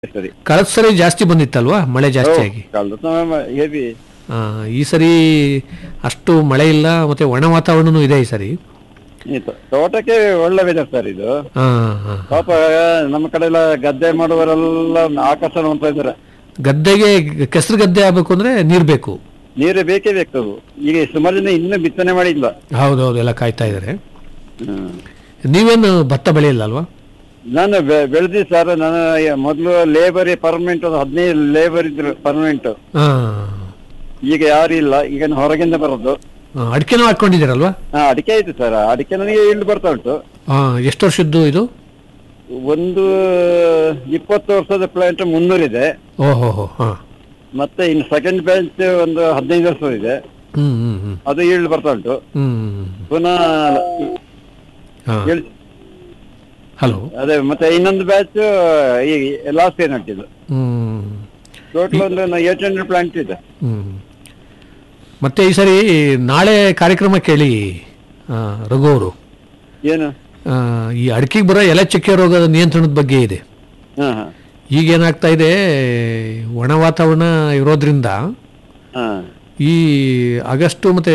ಸರಿ ಕಳೆದ ಸರಿ ಜಾಸ್ತಿ ಬಂದಿತ್ತಲ್ವಾ ಮಳೆ ಜಾಸ್ತಿ ಆಗಿ ಕಳೆದ ಹೆವಿ ಆ, ಈ ಸರಿ ಅಷ್ಟು ಮಳೆ ಇಲ್ಲ ಮತ್ತೆ ಒಣ ವಾತಾವರಣನೂ ಇದೆ ಈ ಸರಿ ತೋಟಕ್ಕೆ ಒಳ್ಳೆ ವೆದರ್ ಸರ್ ಇದು ಹಾ ಹಾ ಪಾಪ ನಮ್ಮ ಕಡೆ ಎಲ್ಲ ಗದ್ದೆ ಮಾಡುವವರೆಲ್ಲ ಆಕರ್ಷಣೆ ಅಂತ ಇದ್ದಾರೆ ಗದ್ದೆಗೆ ಕೆಸರು ಗದ್ದೆ ಆಗ್ಬೇಕು ಅಂದ್ರೆ ನೀರ್ ಬೇಕು ನೀರು ಬೇಕೇ ಬೇಕು ಈಗ ಸುಮಾರು ಜನ ಇನ್ನೂ ಬಿತ್ತನೆ ಮಾಡಿಲ್ಲ ಹೌದೌದು ಎಲ್ಲ ಕಾಯ್ತಾ ಇದಾರೆ ಹ್ಮ್. ನೀವೇನು ಭತ್ತ ಬೆಳೆಯಲ್ಲ ಅಲ್ವಾ ನಾನು ಬೆಳೆದಿ ಸರ್ ನಾನು ಮೊದಲು ಲೇಬರ್ ಪರ್ಮನೆಂಟ್ ಒಂದು ಹದಿನೈದು ಲೇಬರ್ ಇದ್ರು ಪರ್ಮನೆಂಟ್ ಹಾ ಈಗ ಯಾರು ಇಲ್ಲ ಈಗ ನಾನು ಹೊರಗಿಂದ ಬರೋದು ಆ, ಅಡಿಕೆನೂ ಹಾಕೊಂಡಿದ್ದೀರಲ್ವಾ ಹಾ ಅಡಿಕೆ ಆಯ್ತು ಸರ್ ಅಡಿಕೆ ನನಗೆ ಇಲ್ಲಿ ಬರ್ತಾ ಉಂಟು ಹಾ ಎಷ್ಟು ವರ್ಷದ್ದು ಇದು ಒಂದು ಇಪ್ಪತ್ತು ವರ್ಷದ ಪ್ಲಾಂಟ್ ಮುನ್ನೂರಿದೆ ಓಹೋ ಹೋ ಹಾ ಮತ್ತೆ ಇನ್ನು ಸೆಕೆಂಡ್ ಬ್ಯಾಚ್ ಒಂದು ಹದಿನೈದು ವರ್ಷ ಇದೆ ಹ್ಮ್ ಹ್ಮ್ ಹ್ಮ್ ಅದು ಈಲ್ಡ್ ಬರ್ತಾ ಉಂಟು ಹ್ಮ್ ಪುನಃ ಹಾ ಇಳ್- ಹಲೋ ಅದೇ ಮತ್ತೆ ಇನ್ನೊಂದು ಬ್ಯಾಚ್ ಈ ಲಾಸ್ಟ್ ಏನ್ ಹಾಕಿದ್ದು ಹ್ಮ್ ಟೋಟಲ್ ಒಂದು ಏಟ್ ಹಂಡ್ರೆಡ್ ಪ್ಲಾಂಟ್ ಇದೆ ಹ್ಮ್ ಮತ್ತೆ ಈ ಸರಿ ನಾಳೆ ಕಾರ್ಯಕ್ರಮ ಕೇಳಿ ಆ, ರಘು ಅವರು ಏನು ಆ, ಈ ಅಡಿಕೆಗೆ ಬರೋ ಎಲೆ ಚಕ್ಕೆ ರೋಗದ ನಿಯಂತ್ರಣದ ಬಗ್ಗೆ ಇದೆ ಹಾ ಹಾ ಈಗ ಏನಾಗ್ತಾ ಇದೆ ಒಣ ವಾತಾವರಣ ಇರೋದ್ರಿಂದ ಹಾ ಈ ಆಗಸ್ಟು ಮತ್ತು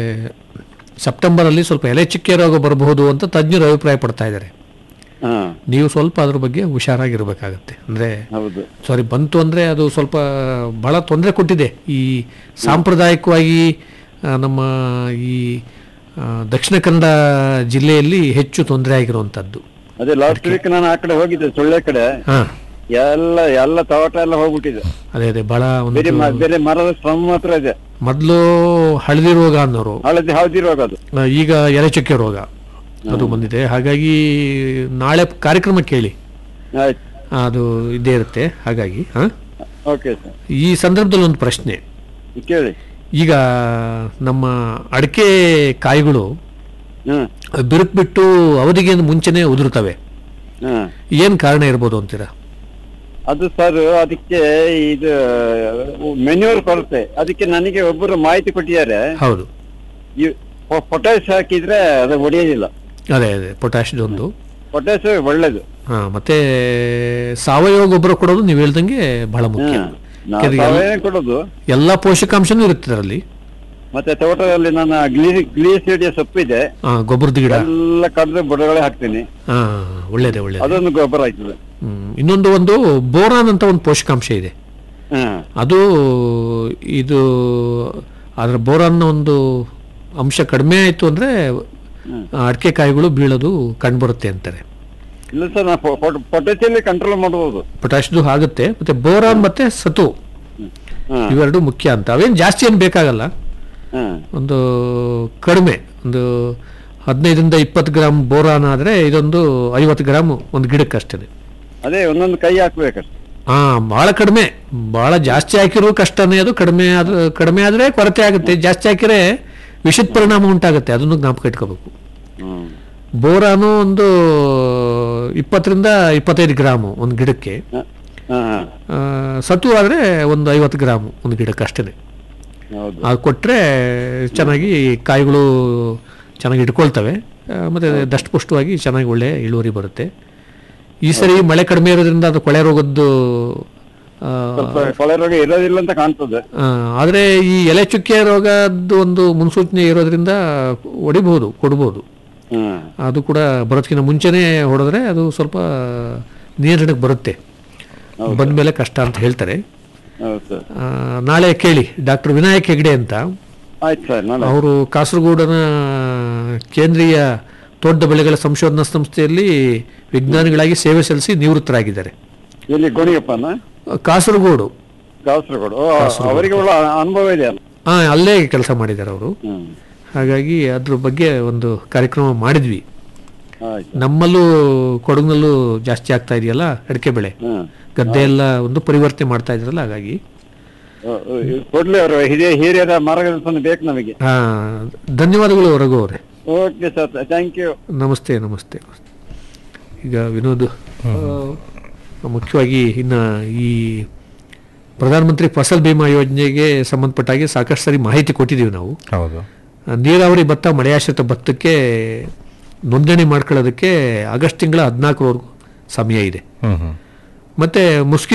ಸೆಪ್ಟೆಂಬರಲ್ಲಿ ಸ್ವಲ್ಪ ಎಲೆ ಚಕ್ಕೆ ರೋಗ ಬರಬಹುದು ಅಂತ ತಜ್ಞರು ಅಭಿಪ್ರಾಯ ಪಡ್ತಾ ಇದ್ದಾರೆ ಹಾ ನೀವು ಸ್ವಲ್ಪ ಅದ್ರ ಬಗ್ಗೆ ಹುಷಾರಾಗಿರ್ಬೇಕಾಗತ್ತೆ ಅಂದರೆ ಹೌದು ಸಾರಿ ಬಂತು ಅಂದರೆ ಅದು ಸ್ವಲ್ಪ ಭಾಳ ತೊಂದರೆ ಕೊಟ್ಟಿದೆ ಈ ಸಾಂಪ್ರದಾಯಿಕವಾಗಿ ಆ, ನಮ್ಮ ಈ ಆ, ದಕ್ಷಿಣ ಕನ್ನಡ ಜಿಲ್ಲೆಯಲ್ಲಿ ಹೆಚ್ಚು ತೊಂದರೆ ಆಗಿರುವಂಥದ್ದು ಅದೇ ಲಾಸ್ಟ್ ವೀಕ್ ನಾನು ಆ ಕಡೆ ಹೋಗಿದ್ದೆ ಸೊಳ್ಳೆ ಕಡೆ ಹಾಂ ಎಲ್ಲ ಎಲ್ಲ ತೋಟ ಎಲ್ಲ ಹೋಗ್ಬಿಟ್ಟಿದೆ ಅದೇ ಅದೇ ಭಾಳ ಬೇರೆ ಒಂದು ಮ- ಬೇರೆ ಮರದ ಶ್ರಮ ಮಾತ್ರ ಇದೆ ಮೊದಲು ಹಳದಿ ರೋಗ ಅನ್ನೋರು ಹಳದಿ ಹಳದಿರುವಾಗ ಅದು ಆ, ಈಗ ಎಲೆ ಚಕ್ಕೆ ರೋಗ ಅದು ಬಂದಿದೆ ಹಾಗಾಗಿ ನಾಳೆ ಕಾರ್ಯಕ್ರಮ ಕೇಳಿ ಆಯ್ತು ಅದು ಇದ್ದೇ ಇರುತ್ತೆ ಹಾಗಾಗಿ ಹಾಂ ಓಕೆ ಸರ್ ಈ ಸಂದರ್ಭದಲ್ಲಿ ಒಂದು ಪ್ರಶ್ನೆ ಕೇಳಿ ಈಗ ನಮ್ಮ ಅಡಿಕೆ ಕಾಯಿಗಳು ಹ್ಮ್ ಬಿರುಕು ಬಿಟ್ಟು ಅವಧಿಗೆ ಮುಂಚೆನೆ ಉದುರುತ್ತವೆ ಹ್ಮ್ ಏನು ಕಾರಣ ಇರ್ಬೋದು ಅಂತೀರಾ ಅದು ಸರ್ ಅದಕ್ಕೆ ಇದು ಮೆನ್ಯೂರ್ ಕೊರತೆ ಅದಕ್ಕೆ ನನಗೆ ಒಬ್ಬರು ಮಾಹಿತಿ ಕೊಟ್ಟಿದ್ದಾರೆ ಹೌದು ಪೊಟ್ಯಾಶ್ ಹಾಕಿದ್ರೆ ಅದು ಒಡೆಯೋದಿಲ್ಲ ಅದೇ ಅದೇ ಪೊಟ್ಯಾಶ್ದೊಂದು ಪೊಟ್ಯಾಶ್ ಒಳ್ಳೇದು ಹಾಂ ಮತ್ತೆ ಸಾವಯವ ಗೊಬ್ಬರ ಕೊಡೋದು ನೀವು ಹೇಳ್ದಂಗೆ ಬಹಳ ಮುಖ್ಯ ಹ್ಮ್. ನಾವು ಯಾಕಂದ್ರೆ ಎಲ್ಲ- ಸಾವಯವ ಕೊಡೋದು ಎಲ್ಲ ಪೋಷಕಾಂಶನೂ ಇರುತ್ತೆ ಅದರಲ್ಲಿ ಮತ್ತೆ ತೋಟದಲ್ಲಿ ನಾನು ಗ್ಲೀ ಗ್ಲೀಸಿಡಿಯ ಸೊಪ್ಪಿದೆ ಆ, ಗೊಬ್ಬರದ ಗಿಡ ಎಲ್ಲ ಕಡ್ದು ಬುಡಗಳೇ ಹಾಕ್ತೀನಿ ಹಾಂ ಒಳ್ಳೇದೇ ಒಳ್ಳೇದು ಅದೊಂದು ಗೊಬ್ಬರ ಆಯ್ತದೆ ಹ್ಮ್. ಇನ್ನೊಂದು ಒಂದು ಬೋರಾನ್ ಅಂತ ಒಂದು ಪೋಷಕಾಂಶ ಇದೆ ಹ್ಮ್ ಅದು ಇದು ಅದರ ಬೋರಾನ್ನ ಒಂದು ಅಂಶ ಕಡಿಮೆ ಆಯಿತು ಅಂದರೆ ಹ್ಮ್. ಅಡಿಕೆ ಕಾಯಿಗಳು ಬೀಳೋದು ಕಂಡುಬರುತ್ತೆ ಅಂತಾರೆ ಇಲ್ಲ ಸರ್ ನಾ ಪೊಟ್ಯಾಶಿಯಲ್ಲಿ ಕಂಟ್ರೋಲ್ ಮಾಡಬಹುದು ಪೊಟ್ಯಾಶ್ದು ಆಗುತ್ತೆ ಮತ್ತು ಬೋರಾನ್ ಮತ್ತು ಸತು ಹ್ಮ್ ಇವೆರಡು ಮುಖ್ಯ ಅಂತ ಅವೇನು ಜಾಸ್ತಿ ಏನು ಬೇಕಾಗಲ್ಲ ಹ್ಮ್ ಒಂದು ಕಡಿಮೆ ಒಂದು ಹದಿನೈದರಿಂದ ಇಪ್ಪತ್ತು ಗ್ರಾಮ್ ಬೋರಾನ್ ಆದರೆ ಇದೊಂದು ಐವತ್ತು ಗ್ರಾಮ್ ಒಂದು ಗಿಡಕ್ಕೆ ಅಷ್ಟೇ ಅದೇ ಒಂದೊಂದು ಕೈ ಹಾಕ್ಬೇಕಷ್ಟೆ ಹಾಂ ಭಾಳ ಕಡಿಮೆ ಭಾಳ ಜಾಸ್ತಿ ಹಾಕಿರೋ ಕಷ್ಟನೇ ಅದು ಕಡಿಮೆ ಆದ ಕಡಿಮೆ ಆದರೆ ಕೊರತೆ ಆಗುತ್ತೆ ಜಾಸ್ತಿ ಹಾಕಿದ್ರೆ ವಿಷದ ಪರಿಣಾಮ ಉಂಟಾಗುತ್ತೆ ಅದನ್ನು ಜ್ಞಾಪಕ ಇಟ್ಕೋಬೇಕು ಹ್ಮ್ ಬೋರಾನು ಒಂದು ಇಪ್ಪತ್ತರಿಂದ ಇಪ್ಪತ್ತೈದು ಗ್ರಾಮು ಒಂದು ಗಿಡಕ್ಕೆ ಹ, ಹಾ ಹಾ ಆ, ಸತು ಆದರೆ ಒಂದು ಐವತ್ತು ಗ್ರಾಮು ಒಂದು ಗಿಡಕ್ಕೆ ಅಷ್ಟೇ ಹೌದು ಅದು ಕೊಟ್ಟರೆ ಚೆನ್ನಾಗಿ ಕಾಯಿಗಳು ಚೆನ್ನಾಗಿ ಇಟ್ಕೊಳ್ತವೆ ಆ, ಮತ್ತೆ ದಷ್ಟಪುಷ್ಟವಾಗಿ ಚೆನ್ನಾಗಿ ಒಳ್ಳೆ ಇಳುವರಿ ಬರುತ್ತೆ ಈ ಸರಿ ಮಳೆ ಕಡಿಮೆ ಇರೋದ್ರಿಂದ ಅದು ಕೊಳೆ ರೋಗದ್ದು ಆ, ಸ್ವಲ್ಪ ಕೊಳೆ ರೋಗ ಇರೋದಿಲ್ಲ ಅಂತ ಕಾಣ್ತದೆ ಆ, ಆದರೆ ಈ ಎಲೆ ಚುಕ್ಕೆ ರೋಗದ್ದು ಒಂದು ಮುನ್ಸೂಚನೆ ಇರೋದ್ರಿಂದ ಹೊಡಿಬಹುದು ಕೊಡ್ಬೋದು ಹ್ಮ್ ಅದು ಕೂಡ ಬರೋದಕ್ಕಿಂತ ಮುಂಚೆನೇ ಹೊಡೆದ್ರೆ ಅದು ಸ್ವಲ್ಪ ನಿಯಂತ್ರಣಕ್ಕೆ ಬರುತ್ತೆ ಬಂದಮೇಲೆ ಕಷ್ಟ ಅಂತ ಹೇಳ್ತಾರೆ ಹೌದು ಸರ್ ಆ, ನಾಳೆ ಕೇಳಿ ಡಾಕ್ಟರ್ ವಿನಾಯಕ್ ಹೆಗ್ಡೆ ಅಂತ ಆಯ್ತು ಸರ್ ನಾನು ಅವರು ಕಾಸರಗೋಡಿನ ಕೇಂದ್ರೀಯ ತೋಟದ ಬೆಳೆಗಳ ಸಂಶೋಧನಾ ಸಂಸ್ಥೆಯಲ್ಲಿ ವಿಜ್ಞಾನಿಗಳಾಗಿ ಸೇವೆ ಸಲ್ಲಿಸಿ ನಿವೃತ್ತರಾಗಿದ್ದಾರೆ ಎಲ್ಲಿ ಗೋಣಿಯಪ್ಪನ ಕಾಸರಗೋಡು ಕಾಸರಗೋಡು ಓ, ಅವರಿಗೆ ಒಳ್ಳೆ ಅನುಭವ ಇದೆ ಅಲ್ಲ ಆ, ಅಲ್ಲೇ ಕೆಲಸ ಮಾಡಿದ್ದಾರೆ ಅವರು ಹ್ಮ್ ಹಾಗಾಗಿ ಅದ್ರ ಬಗ್ಗೆ ಒಂದು ಕಾರ್ಯಕ್ರಮ ಮಾಡಿದ್ವಿ ಆಯ್ತು ನಮ್ಮಲ್ಲೂ ಕೊಡಗಿನಲ್ಲೂ ಜಾಸ್ತಿ ಆಗ್ತಾ ಇದೆಯಲ್ಲ ಅಡಿಕೆ ಬೆಳೆ ಹ್ಮ್ ಗದ್ದೆ ಎಲ್ಲ ಒಂದು ಪರಿವರ್ತನೆ ಮಾಡ್ತಾ ಇದ್ರಲ್ಲ ಹಾಗಾಗಿ ಓ, ಓ, ಕೊಡ್ಲಿ ಅವರು ಹಿರಿಯ ಹಿರಿಯರ ಮಾರ್ಗದರ್ಶನ ಬೇಕು ನಮಗೆ ಆ, ಧನ್ಯವಾದಗಳು ರಘು ಅವರೇ ಓಕೆ ಸರ್ ಥ್ಯಾಂಕ್ ಯು ನಮಸ್ತೆ ನಮಸ್ತೆ ಈಗ ವಿನೋದ್ ಆ, ಮುಖ್ಯವಾಗಿ ಇನ್ನು ಈ ಪ್ರಧಾನಮಂತ್ರಿ ಫಸಲ್ ಬಿಮಾ ಯೋಜನೆಗೆ ಸಂಬಂಧಪಟ್ಟ ಹಾಗೆ ಸಾಕಷ್ಟು ಸರಿ ಮಾಹಿತಿ ಕೊಟ್ಟಿದ್ದೀವಿ ನಾವು ಹೌದು ಆ, ನೀರಾವರಿ ಭತ್ತ ಮಳೆಯಾಶ್ರಿತ ಭತ್ತಕ್ಕೆ ನೋಂದಣಿ ಮಾಡ್ಕೊಳ್ಳೋದಕ್ಕೆ ಆಗಸ್ಟ್ ತಿಂಗಳ ಹದಿನಾಲ್ಕರವರೆಗೂ ಸಮಯ ಇದೆ ಹ್ಮ್ ಹ್ಮ್ ಮತ್ತು ಮುಸ್ಕಿ